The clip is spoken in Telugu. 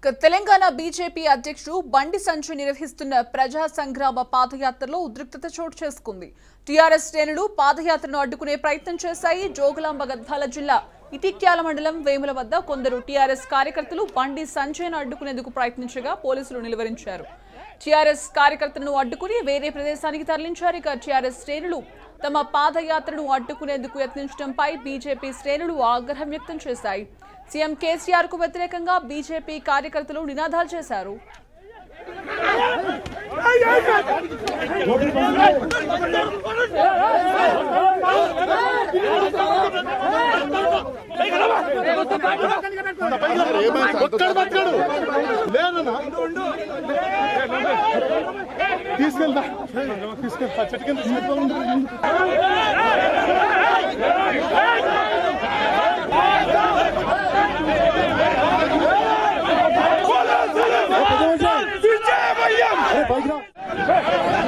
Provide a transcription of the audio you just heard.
ఇక తెలంగాణ బీజేపీ అధ్యక్షుడు బండి సంజయ్ నిర్వహిస్తున్న ప్రజా సంగ్రామ పాదయాత్రలో ఉద్రిక్తత చోటు చేసుకుంది టీఆర్ఎస్ శ్రేణులు పాదయాత్రను అడ్డుకునే ప్రయత్నం చేశాయి జోగులాంబ గద్వాల జిల్లా ఇటిక్యాల మండలం వేముల వద్ద కొందరు టీఆర్ఎస్ కార్యకర్తలు బండి సంజయ్ను అడ్డుకునేందుకు ప్రయత్నించగా పోలీసులు నిలువరించారు టీఆర్ఎస్ కార్యకర్తలను అడ్డుకుని వేరే ప్రదేశానికి తరలించారు ఇక టీఆర్ఎస్ శ్రేణులు తమ పాదయాత్రను అడ్డుకునేందుకు యత్నించడంపై బీజేపీ శ్రేణులు ఆగ్రహం వ్యక్తం చేశాయి సీఎం కేసీఆర్ కు వ్యతిరేకంగా బీజేపీ కార్యకర్తలు నినాదాలు చేశారు ఒక్కడు పట్టాడు లేదన్నా తీసుకెళ్తా తీసుకెళ్తా చెట్టు కింద తీసుకెళ్తా అరే బైక్ రా